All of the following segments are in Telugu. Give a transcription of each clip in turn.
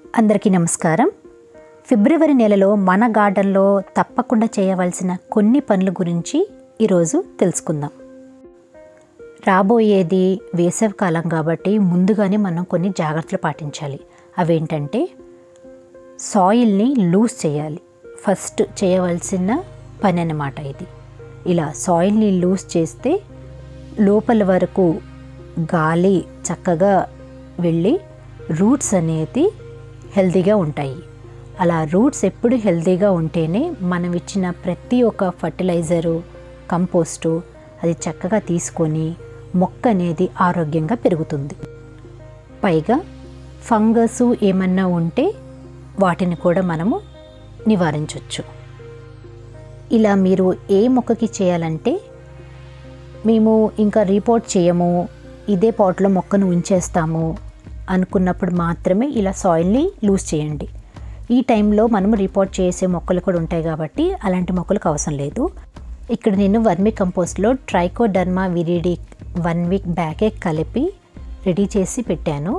అందరికీ నమస్కారం ఫిబ్రవరి నెలలో మన గార్డెన్లో తప్పకుండా చేయవలసిన కొన్ని పనుల గురించి ఈరోజు తెలుసుకుందాం రాబోయేది వేసవి కాలం కాబట్టి ముందుగానే మనం కొన్ని జాగ్రత్తలు పాటించాలి అవేంటంటే సాయిల్ని లూజ్ చేయాలి ఫస్ట్ చేయవలసిన పని అన్నమాట ఇది ఇలా సాయిల్ని లూజ్ చేస్తే లోపల వరకు గాలి చక్కగా వెళ్ళి రూట్స్ అనేది హెల్తీగా ఉంటాయి అలా రూట్స్ ఎప్పుడు హెల్తీగా ఉంటేనే మనం ఇచ్చిన ప్రతి ఒక్క ఫర్టిలైజరు కంపోస్టు అది చక్కగా తీసుకొని మొక్క అనేది ఆరోగ్యంగా పెరుగుతుంది పైగా ఫంగస్ ఏమన్నా ఉంటే వాటిని కూడా మనము నివారించవచ్చు ఇలా మీరు ఏ మొక్కకి చేయాలంటే మేము ఇంకా రిపోర్ట్ చేయము ఇదే పాట్లో మొక్కను ఉంచేస్తాము అనుకున్నప్పుడు మాత్రమే ఇలా సాయిల్ని లూజ్ చేయండి ఈ టైంలో మనము రిపోర్ట్ చేసే మొక్కలు కూడా ఉంటాయి కాబట్టి అలాంటి మొక్కలకు అవసరం లేదు ఇక్కడ నేను వర్మి కంపోస్ట్లో ట్రైకోడర్మా విరిడి వన్ వీక్ బ్యాకే కలిపి రెడీ చేసి పెట్టాను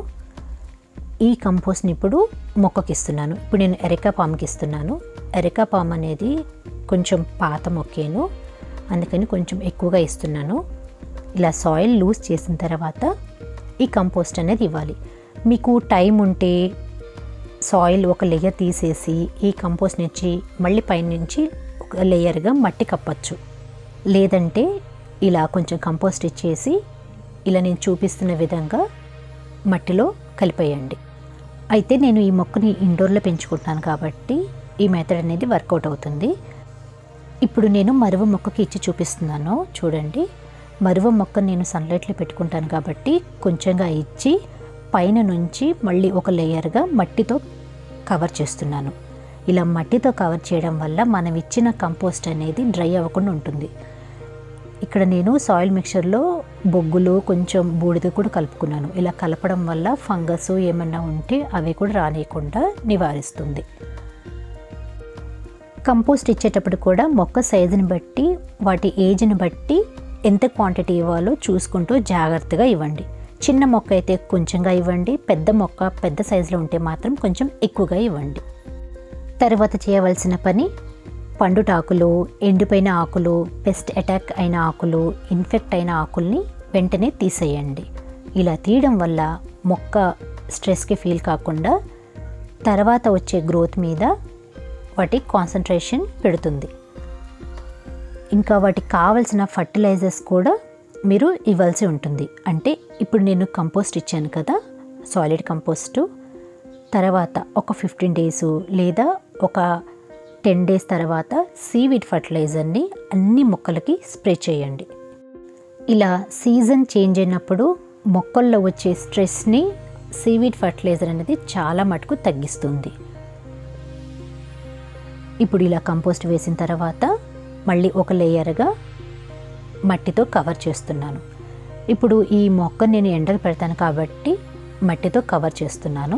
ఈ కంపోస్ట్ని ఇప్పుడు మొక్కకి ఇస్తున్నాను ఇప్పుడు నేను ఎరికా పామ్కి ఇస్తున్నాను ఎరికా పామ్ అనేది కొంచెం పాత మొక్కేను అందుకని కొంచెం ఎక్కువగా ఇస్తున్నాను ఇలా సాయిల్ లూజ్ చేసిన తర్వాత ఈ కంపోస్ట్ అనేది ఇవ్వాలి మీకు టైం ఉంటే సాయిల్ ఒక లేయర్ తీసేసి ఈ కంపోస్ట్ నుంచి మళ్ళీ పైనుంచి ఒక లేయర్గా మట్టి కప్పచ్చు లేదంటే ఇలా కొంచెం కంపోస్ట్ ఇచ్చేసి ఇలా నేను చూపిస్తున్న విధంగా మట్టిలో కలిపేయండి అయితే నేను ఈ మొక్కని ఇండోర్లో పెంచుకుంటున్నాను కాబట్టి ఈ మెథడ్ అనేది వర్కౌట్ అవుతుంది ఇప్పుడు నేను మరువ మొక్కకి ఇచ్చి చూపిస్తున్నాను చూడండి మరువ మొక్క నేను సన్లైట్లో పెట్టుకుంటాను కాబట్టి కొంచెంగా ఇచ్చి పైన నుంచి మళ్ళీ ఒక లేయర్గా మట్టితో కవర్ చేస్తున్నాను ఇలా మట్టితో కవర్ చేయడం వల్ల మనం ఇచ్చిన కంపోస్ట్ అనేది డ్రై అవ్వకుండా ఉంటుంది ఇక్కడ నేను సాయిల్ మిక్చర్లో బొగ్గులు కొంచెం బూడిద కూడా కలుపుకున్నాను ఇలా కలపడం వల్ల ఫంగస్ ఏమన్నా ఉంటే అవి కూడా రానియకుండా నివారిస్తుంది కంపోస్ట్ ఇచ్చేటప్పుడు కూడా మొక్క సైజుని బట్టి వాటి ఏజ్ని బట్టి ఎంత క్వాంటిటీ ఇవ్వాలో చూసుకుంటూ జాగ్రత్తగా ఇవ్వండి చిన్న మొక్క అయితే కొంచెంగా ఇవ్వండి పెద్ద మొక్క పెద్ద సైజులో ఉంటే మాత్రం కొంచెం ఎక్కువగా ఇవ్వండి తర్వాత చేయవలసిన పని పండుటాకులు ఎండిపోయిన ఆకులు పెస్ట్ అటాక్ అయిన ఆకులు ఇన్ఫెక్ట్ అయిన ఆకుల్ని వెంటనే తీసేయండి ఇలా తీయడం వల్ల మొక్క స్ట్రెస్కి ఫీల్ కాకుండా తర్వాత వచ్చే గ్రోత్ మీద వాటి కాన్సన్ట్రేషన్ పెడుతుంది ఇంకా వాటికి కావలసిన ఫర్టిలైజర్స్ కూడా మీరు ఇవ్వాల్సి ఉంటుంది అంటే ఇప్పుడు నేను కంపోస్ట్ ఇచ్చాను కదా సాలిడ్ కంపోస్టు తర్వాత ఒక ఫిఫ్టీన్ డేస్ లేదా ఒక టెన్ డేస్ తర్వాత సీవిడ్ ఫర్టిలైజర్ని అన్ని మొక్కలకి స్ప్రే చేయండి ఇలా సీజన్ చేంజ్ అయినప్పుడు మొక్కల్లో వచ్చే స్ట్రెస్ని సీవిడ్ ఫర్టిలైజర్ అనేది చాలా మటుకు తగ్గిస్తుంది ఇప్పుడు ఇలా కంపోస్ట్ వేసిన తర్వాత మళ్ళీ ఒక లేయర్గా మట్టితో కవర్ చేస్తున్నాను ఇప్పుడు ఈ మొక్క నేను ఎండకు పెడతాను కాబట్టి మట్టితో కవర్ చేస్తున్నాను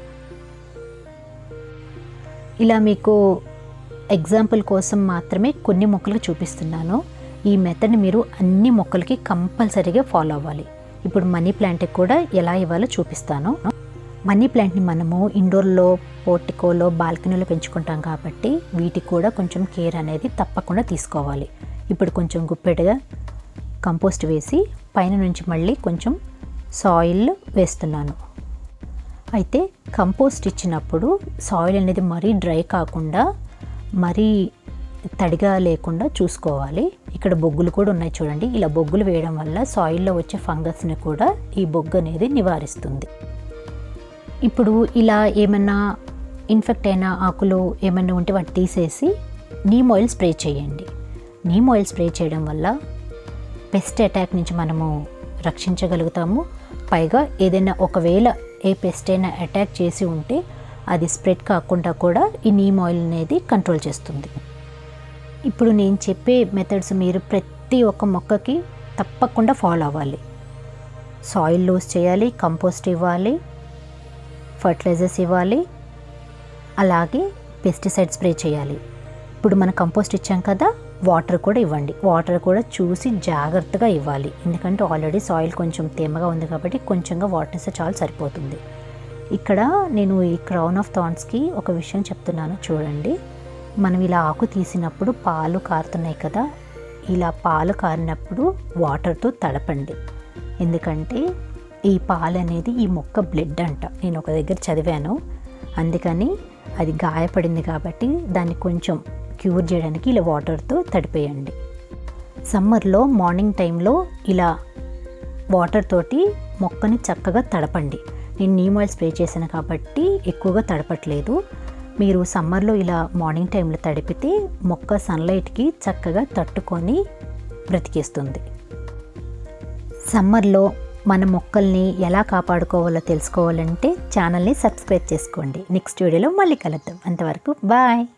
ఇలా మీకు ఎగ్జాంపుల్ కోసం మాత్రమే కొన్ని మొక్కలకు చూపిస్తున్నాను ఈ మెథడ్ని మీరు అన్ని మొక్కలకి కంపల్సరీగా ఫాలో అవ్వాలి ఇప్పుడు మనీ ప్లాంట్కి కూడా ఎలా ఇవ్వాలో చూపిస్తాను మనీ ప్లాంట్ని మనము ఇండోర్లో పోర్టికోలో బాల్కనీలో పెంచుకుంటాం కాబట్టి వీటికి కూడా కొంచెం కేర్ అనేది తప్పకుండా తీసుకోవాలి ఇప్పుడు కొంచెం గుప్పెడుగా కంపోస్ట్ వేసి పైన నుంచి మళ్ళీ కొంచెం సాయిల్ వేస్తున్నాను అయితే కంపోస్ట్ ఇచ్చినప్పుడు సాయిల్ అనేది మరీ డ్రై కాకుండా మరీ తడిగా లేకుండా చూసుకోవాలి ఇక్కడ బొగ్గులు కూడా ఉన్నాయి చూడండి ఇలా బొగ్గులు వేయడం వల్ల సాయిల్లో వచ్చే ఫంగస్ని కూడా ఈ బొగ్గు అనేది నివారిస్తుంది ఇప్పుడు ఇలా ఏమన్నా ఇన్ఫెక్ట్ అయిన ఆకులు ఏమన్నా ఉంటే వాటి తీసేసి నీమ్ ఆయిల్ స్ప్రే చేయండి నీమ్ ఆయిల్ స్ప్రే చేయడం వల్ల పెస్ట్ అటాక్ నుంచి మనము రక్షించగలుగుతాము పైగా ఏదైనా ఒకవేళ ఏ పెస్ట్ అయినా అటాక్ చేసి ఉంటే అది స్ప్రెడ్ కాకుండా కూడా ఈ నీమ్ ఆయిల్ అనేది కంట్రోల్ చేస్తుంది ఇప్పుడు నేను చెప్పే మెథడ్స్ మీరు ప్రతి ఒక్క మొక్కకి తప్పకుండా ఫాలో అవ్వాలి సాయిల్ లూజ్ చేయాలి కంపోస్ట్ ఇవ్వాలి ఫర్టిలైజర్స్ ఇవ్వాలి అలాగే పెస్టిసైడ్ స్ప్రే చేయాలి ఇప్పుడు మన కంపోస్ట్ ఇచ్చాం కదా వాటర్ కూడా ఇవ్వండి వాటర్ కూడా చూసి జాగ్రత్తగా ఇవ్వాలి ఎందుకంటే ఆల్రెడీ సాయిల్ కొంచెం తేమగా ఉంది కాబట్టి కొంచెంగా వాటర్ ఇస్తే చాలు సరిపోతుంది ఇక్కడ నేను ఈ క్రౌన్ ఆఫ్ థాన్స్కి ఒక విషయం చెప్తున్నాను చూడండి మనం ఇలా ఆకు తీసినప్పుడు పాలు కారుతున్నాయి కదా ఇలా పాలు కారినప్పుడు వాటర్తో తడపండి ఎందుకంటే ఈ పాలు అనేది ఈ మొక్క బ్లడ్ అంట నేను ఒక దగ్గర చదివాను అందుకని అది గాయపడింది కాబట్టి దాన్ని కొంచెం క్యూర్ చేయడానికి ఇలా వాటర్తో తడిపేయండి సమ్మర్లో మార్నింగ్ టైంలో ఇలా వాటర్ తోటి మొక్కని చక్కగా తడపండి నేను నీమ్ ఆయిల్ స్ప్రే చేశాను కాబట్టి ఎక్కువగా తడపట్లేదు మీరు సమ్మర్లో ఇలా మార్నింగ్ టైంలో తడిపితే మొక్క సన్లైట్కి చక్కగా తట్టుకొని బ్రతికేస్తుంది సమ్మర్లో మన మొక్కల్ని ఎలా కాపాడుకోవాలో తెలుసుకోవాలంటే ఛానల్ని సబ్స్క్రైబ్ చేసుకోండి నెక్స్ట్ వీడియోలో మళ్ళీ కలుద్దాం అంతవరకు బాయ్